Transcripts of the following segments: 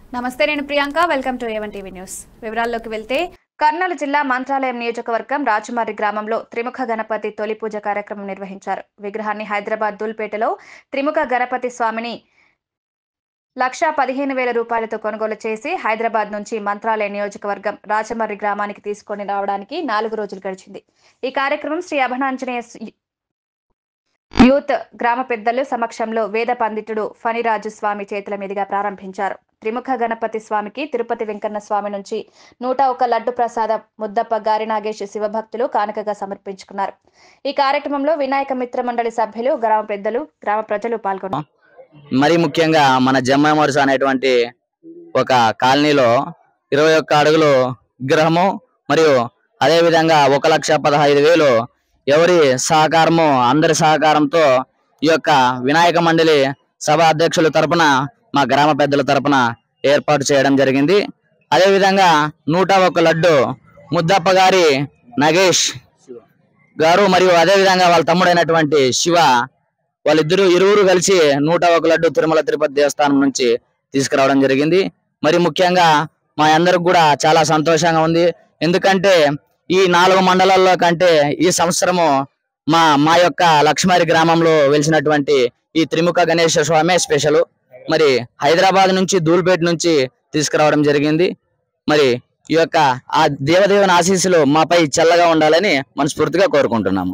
నమస్తే నేను Priyanka welcome to A one TV news వివరాల్లోకి వెళ్తే కర్నూలు జిల్లా మంత్రాలయం నియోజకవర్గం రాజుమారి గ్రామంలో త్రిముఖ గణపతి తొలి పూజ కార్యక్రమం నిర్వహించారు విగ్రహాన్ని హైదరాబాద్ దూల్పేటలో త్రిముఖ గణపతి స్వామిని లక్షా పదిహేను వేల రూపాయలతో కొనుగోలు చేసి హైదరాబాద్ నుంచి మంత్రాలయ నియోజకవర్గం రాజమర్రి గ్రామానికి తీసుకొని రావడానికి నాలుగు రోజులు గడిచింది ఈ కార్యక్రమం శ్రీ అభనాంజనేయ స్- యూత్ గ్రామ పెద్దలు సమక్షంలో వేద పండితుడు ఫణిరాజు స్వామి చేతుల మీదుగా ప్రారంభించారు త్రిముఖ గణపతి స్వామికి తిరుపతి వెంకన్న స్వామి నుంచి నూట ఒక లడ్డు ప్రసాదం ముద్దప్ప గారి నాగేష్ శివభక్తులు కానుకగా సమర్పించుకున్నారు ఈ కార్యక్రమంలో వినాయక మిత్ర మండలి సభ్యులు గ్రామ పెద్దలు గ్రామ ప్రజలు పాల్గొన్నారు మరి ముఖ్యంగా మన జమ్మమరుస అనేటువంటి ఒక కాలనీలో ఇరవై ఒక్క అడుగులు విగ్రహము మరియు అదే విధంగా ఒక లక్ష పదహైదు వేలు ఎవరి సహకారము అందరి సహకారంతో ఈ యొక్క వినాయక మండలి సభ అధ్యక్షుల తరపున మా గ్రామ పెద్దల తరపున ఏర్పాటు చేయడం జరిగింది అదే విధంగా నూట ఒక లడ్డు ముద్దప్ప గారి నగేష్ గారు మరియు అదే విధంగా వాళ్ళ తమ్ముడైనటువంటి శివ వాళ్ళిద్దరూ ఇరువురు కలిసి నూట ఒక లడ్డు తిరుమల తిరుపతి దేవస్థానం నుంచి తీసుకురావడం జరిగింది మరి ముఖ్యంగా మా అందరికి కూడా చాలా సంతోషంగా ఉంది ఎందుకంటే ఈ నాలుగు మండలాల్లో కంటే ఈ సంవత్సరము మా మా యొక్క లక్ష్మారి గ్రామంలో వెలిసినటువంటి ఈ త్రిముఖ గణేశ్వర స్వామి స్పెషల్ మరి హైదరాబాద్ నుంచి ధూల్పేట నుంచి తీసుకురావడం జరిగింది మరి ఈ యొక్క ఆ దేవదేవుని ఆశీస్సులు మాపై చల్లగా ఉండాలని మనస్ఫూర్తిగా కోరుకుంటున్నాము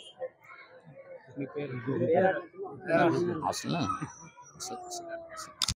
అసలు